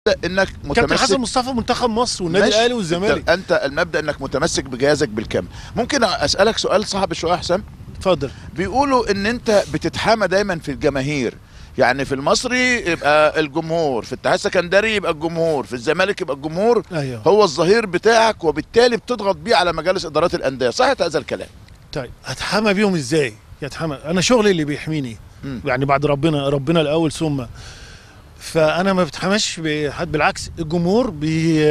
انك كابتن حسن متمسك مصطفى منتخب مصر والنادي ماشي. الاهلي والزمالك انت, انت المبدا انك متمسك بجهازك بالكامل ممكن اسالك سؤال صعب شويه يا حسام اتفضل بيقولوا ان انت بتتحامى دايما في الجماهير يعني في المصري يبقى الجمهور في الاتحاد السكندري يبقى الجمهور في الزمالك يبقى الجمهور ايوه هو الظهير بتاعك وبالتالي بتضغط بيه على مجالس ادارات الانديه صحيح هذا الكلام طيب هتحمى بيهم ازاي يتحمى انا شغلي اللي بيحميني مم. يعني بعد ربنا ربنا الاول ثم فانا ما بتحماش بحد بالعكس الجمهور بي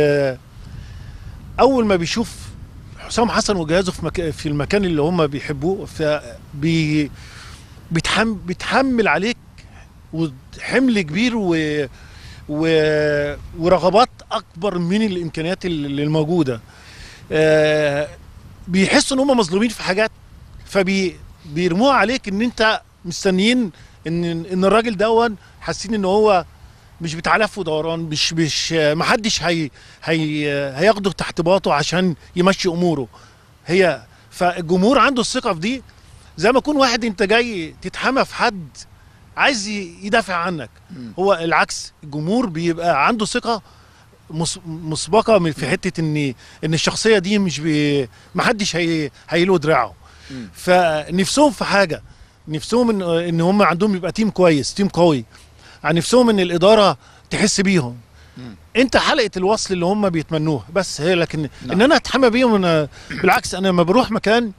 اول ما بيشوف حسام حسن وجهازه في مك... في المكان اللي هم بيحبوه فبي بيتحم... بيتحمل عليك وحمل كبير و... و... ورغبات اكبر من الامكانيات اللي الموجوده آه، بيحسوا ان هم مظلومين في حاجات فبيرموها عليك ان انت مستنيين ان ان الراجل دون حاسين ان هو مش بتعلف ودوران مش مش محدش هي هي هياخده تحت باطه عشان يمشي اموره هي فالجمهور عنده الثقه في دي زي ما يكون واحد انت جاي تتحمى في حد عايز ي- يدافع عنك مم. هو العكس الجمهور بيبقى عنده ثقه مس- مسبقه من في حته ان ان الشخصيه دي مش بي محدش هي هيلو دراعه مم. فنفسهم في حاجه نفسهم ان ان هم عندهم يبقى تيم كويس تيم قوي عن نفسهم ان الاداره تحس بيهم مم. انت حلقه الوصل اللي هم بيتمنوها بس هي لكن نعم. ان انا اتحمى بيهم أنا بالعكس انا لما بروح مكان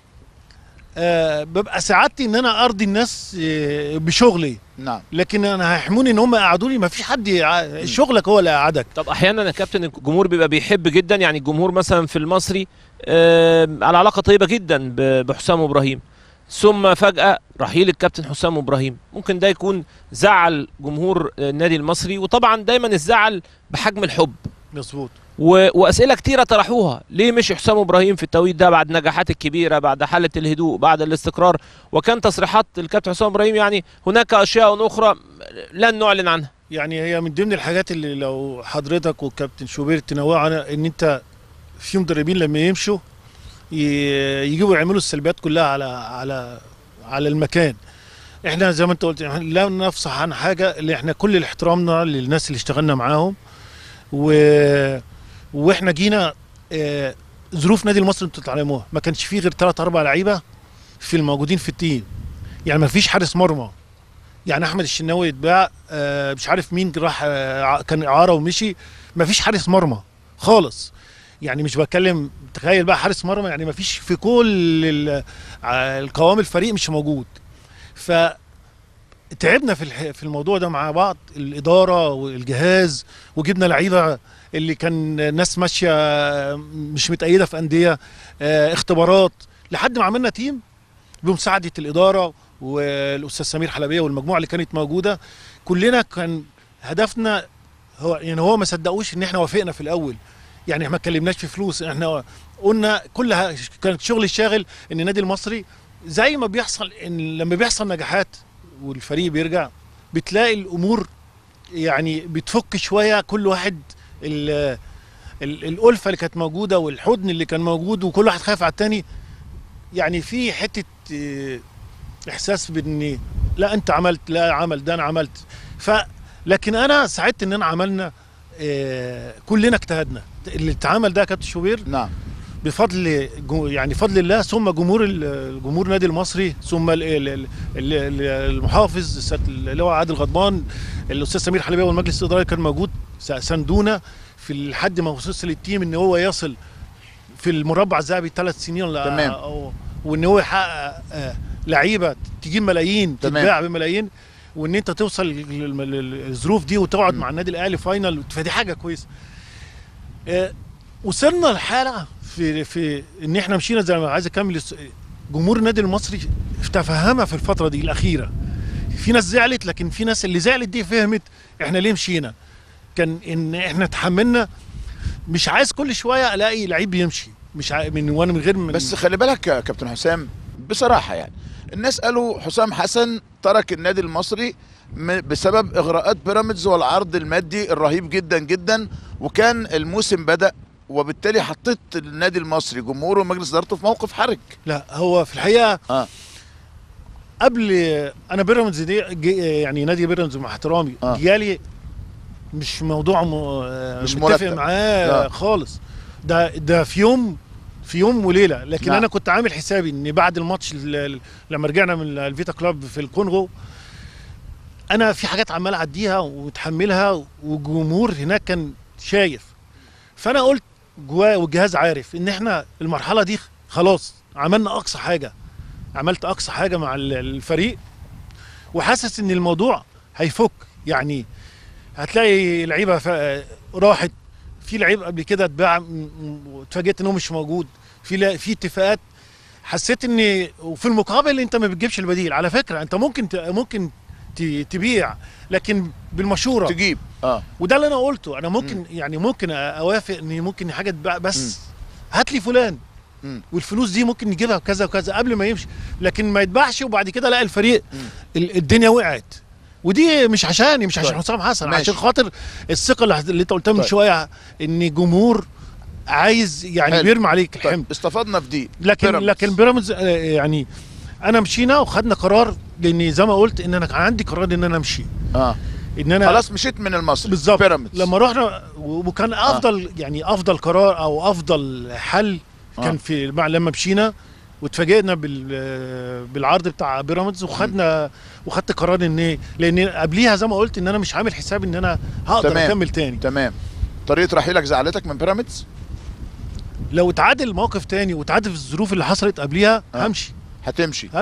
آه ببقى سعادتي ان انا ارضي الناس آه بشغلي نعم لكن انا هيحموني ان هم يقعدوني ما فيش حد يع- شغلك هو اللي قعدك طب احيانا يا كابتن الجمهور بيبقى بيحب جدا يعني الجمهور مثلا في المصري آه على علاقه طيبه جدا ب- بحسام ابراهيم ثم فجاه رحيل الكابتن حسام ابراهيم ممكن ده يكون زعل جمهور آه، النادي المصري وطبعا دايما الزعل بحجم الحب مظبوط و... واسئله كتيره طرحوها ليه مش حسام ابراهيم في التوقيت ده بعد النجاحات الكبيره بعد حاله الهدوء بعد الاستقرار وكان تصريحات الكابتن حسام ابراهيم يعني هناك اشياء اخرى لن نعلن عنها يعني هي من ضمن الحاجات اللي لو حضرتك والكابتن شوبير تنوعوا عنها ان انت في مدربين لما يمشوا ي- يجيبوا يعملوا السلبيات كلها على على على المكان احنا زي ما انت قلت إحنا لا نفصح عن حاجه اللي احنا كل احترامنا للناس اللي اشتغلنا معاهم و واحنا جينا آه، ظروف نادي المصري انتوا تعلموها ما كانش فيه غير ثلاث اربع لعيبه في الموجودين في التيم يعني ما فيش حارس مرمى يعني احمد الشناوي اتباع آه، مش عارف مين راح آه، ع- كان اعاره ومشي ما فيش حارس مرمى خالص يعني مش بتكلم تخيل بقى حارس مرمى يعني ما فيش في كل ال- ع- القوام الفريق مش موجود ف تعبنا في الح- في الموضوع ده مع بعض الاداره والجهاز وجبنا لعيبه اللي كان ناس ماشيه مش متأيده في انديه آه، اختبارات لحد ما عملنا تيم بمساعده الاداره والاستاذ سمير حلبيه والمجموعه اللي كانت موجوده كلنا كان هدفنا هو يعني هو ما صدقوش ان احنا وافقنا في الاول يعني احنا ما اتكلمناش في فلوس احنا قلنا كل ه- كانت شغل الشاغل ان النادي المصري زي ما بيحصل ان لما بيحصل نجاحات والفريق بيرجع بتلاقي الامور يعني بتفك شويه كل واحد ال- ال- الالفه اللي كانت موجوده والحضن اللي كان موجود وكل واحد خايف على التاني يعني في حته اه، احساس بان لا انت عملت لا عمل ده انا عملت ف لكن انا سعدت ان انا عملنا اه، كلنا اجتهدنا اللي اتعمل ده يا كابتن شوبير نعم بفضل جو- يعني فضل الله ثم جمهور ال- الجمهور النادي المصري ثم ال- ال- ال- ال- المحافظ السيد اللي هو عادل غضبان الاستاذ سمير حلبيه والمجلس الاداري كان موجود س- ساندونا في لحد ما وصل التيم ان هو يصل في المربع الذهبي ثلاث سنين ولا تمام. أو وان هو يحقق آه، لعيبه تجيب ملايين تمام. تتباع بملايين وان انت توصل لل- لل- للظروف دي وتقعد م. مع النادي الاهلي فاينل فدي حاجه كويسه آه، وصلنا لحاله في في ان احنا مشينا زي ما عايز اكمل الس- جمهور النادي المصري تفهمها في الفتره دي الاخيره في ناس زعلت لكن في ناس اللي زعلت دي فهمت احنا ليه مشينا كان ان احنا تحملنا مش عايز كل شويه الاقي لعيب يمشي مش عاي... من وانا من غير من بس خلي بالك يا كابتن حسام بصراحه يعني الناس قالوا حسام حسن ترك النادي المصري م- بسبب اغراءات بيراميدز والعرض المادي الرهيب جدا جدا وكان الموسم بدا وبالتالي حطيت النادي المصري جمهوره ومجلس ادارته في موقف حرج لا هو في الحقيقه اه قبل انا بيراميدز دي جي- يعني نادي بيراميدز مع احترامي آه. جالي مش موضوع م... آه، مش متفق مرتب. معاه لا. خالص ده ده في يوم في يوم وليله لكن نعم. انا كنت عامل حسابي ان بعد الماتش ال- ال- لما رجعنا من الفيتا كلاب في الكونغو انا في حاجات عمال اعديها ومتحملها والجمهور هناك كان شايف فانا قلت جوا والجهاز عارف ان احنا المرحله دي خلاص عملنا اقصى حاجه عملت اقصى حاجه مع ال- الفريق وحاسس ان الموضوع هيفك يعني هتلاقي لعيبه ف- راحت في لعيب قبل كده اتباع م- م- واتفاجئت ان هو مش موجود في لا- في اتفاقات حسيت ان وفي المقابل انت ما بتجيبش البديل على فكره انت ممكن ت- ممكن ت- تبيع لكن بالمشوره تجيب اه وده اللي انا قلته انا ممكن يعني ممكن أ- اوافق ان ممكن حاجه تتباع بس هات لي فلان مم. والفلوس دي ممكن نجيبها بكذا وكذا قبل ما يمشي لكن ما يتباعش وبعد كده لا الفريق مم. ال- الدنيا وقعت ودي مش عشاني مش عشان طيب. حسام حسن ماشي. عشان خاطر الثقه اللي اللي انت قلتها من طيب. شويه ان الجمهور عايز يعني حلو. بيرمي عليك الحمل طيب استفدنا في دي لكن بيراميدز. لكن بيراميدز آه، يعني انا مشينا وخدنا قرار لان زي ما قلت ان انا كان عندي قرار ان انا امشي اه ان انا خلاص مشيت من المصري بالظبط بيراميدز لما رحنا وكان افضل يعني افضل قرار او افضل حل آه. كان في مع لما مشينا واتفاجئنا بال بالعرض بتاع بيراميدز وخدنا وخدت قرار ان لان قبليها زي ما قلت ان انا مش عامل حساب ان انا هقدر تمام. اكمل تاني تمام طريقه رحيلك زعلتك من بيراميدز لو اتعادل الموقف تاني واتعادل في الظروف اللي حصلت قبليها آه. همشي هتمشي